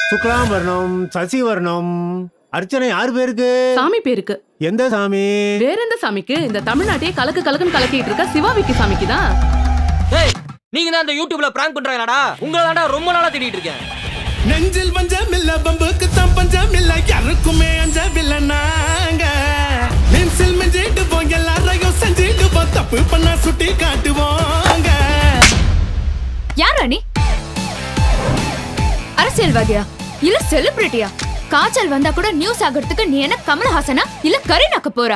சுக்லாம்பரணம் சசிவர்ணம் அர்ச்சனை யார் பேருக்கு சாமி பேருக்கு எந்த சாமி வேற எந்த சாமிக்கு இந்த தமிழ்நாட்டையே கலக்கு கலக்குன்னு கலக்கிட்டு இருக்க சிவாவிக்கு சாமிக்கு தான் ஏய் நீங்க தான் அந்த யூடியூப்ல பிராங்க் பண்றாங்களாடா உங்களை தான்டா ரொம்ப நாளா தேடிட்டு இருக்கேன் நெஞ்சில் பஞ்சம் இல்ல பம்புக்கு தான் பஞ்சம் இல்ல யாருக்குமே அஞ்சவில்லை நாங்க நெஞ்சில் மிஞ்சிட்டு போங்க எல்லாரையும் செஞ்சிட்டு போ தப்பு பண்ணா சுட்டி காட்டுவோங்க யாரா நீ அரசியல்வாதியா இல்ல செலிபிரிட்டியா காய்ச்சல் வந்தா கூட நியூஸ் ஆகிறதுக்கு நீ என்ன கமலஹாசனா இல்ல கரீனாக்க போறா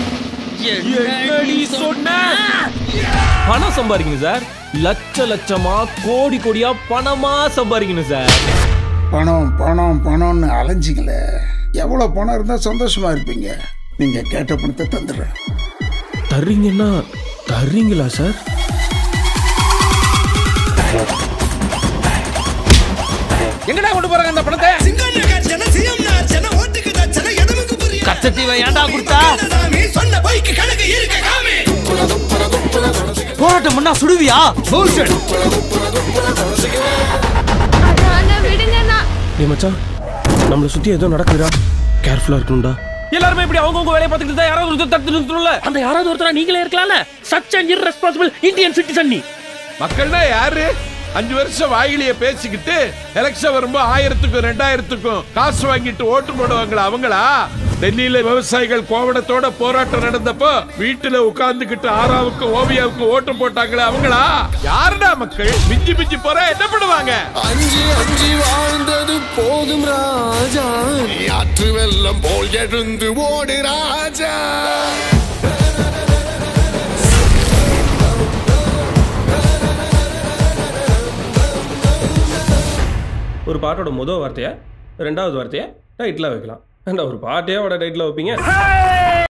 பணம் சம்பாதிக்கணும் சார் லட்ச லட்சமா கோடி கோடியா பணமா சம்பாதிக்கணும் சார் பணம் பணம் பணம்னு அலைஞ்சிங்களே எவ்வளோ பணம் இருந்தால் சந்தோஷமா இருப்பீங்க நீங்க கேட்ட பணத்தை தந்துடுறேன் தர்றீங்கன்னா தர்றீங்களா சார் எங்கடா கொண்டு போறாங்க அந்த பணத்தை கச்சத்தீவை ஏன்டா கொடுத்தா சொன்ன பைக்கு கணக்கு இருக்க காமி போராட்டம் பண்ணா சுடுவியா விடுங்கண்ணா டே மச்சான் நம்மளை சுத்தி ஏதோ நடக்குதுடா கேர்ஃபுல்லா இருக்கணும்டா எல்லாருமே இப்படி அவங்கவுங்க வேலையை பார்த்துக்கிட்டு தான் யாராவது ஒருத்தர் தடுத்து நிறுத்தணும்ல அந்த யாராவது ஒருத்தரா நீங்களே இருக்கலாம்ல such and irresponsible Indian citizen நீ மக்கள்னா யாரு அஞ்சு வருஷம் வாயிலிய பேசிக்கிட்டு எலெக்ஷன் வரும்போது ஆயிரத்துக்கும் ரெண்டாயிரத்துக்கும் காசு வாங்கிட்டு ஓட்டு போடுவாங்களா அவங்களா டெல்லியில விவசாயிகள் கோவணத்தோட போராட்டம் நடந்தப்போ வீட்டுல உட்கார்ந்துகிட்டு ஆறாவுக்கு ஓவியாவுக்கு ஓட்டு போட்டாங்களே அவங்களா யாருடா மக்கள் மிஞ்சி மிஞ்சி போற என்ன பண்ணுவாங்க அஞ்சு அஞ்சு வாழ்ந்தது போதும் ராஜா ஆற்று வெள்ளம் போல் எழுந்து ஓடு ராஜா ஒரு பாட்டோட முதல் வார்த்தையா ரெண்டாவது வார்த்தையா டைட்டில் வைக்கலாம் ஏன்டா ஒரு பாட்டையோட டைட்டில் வைப்பீங்க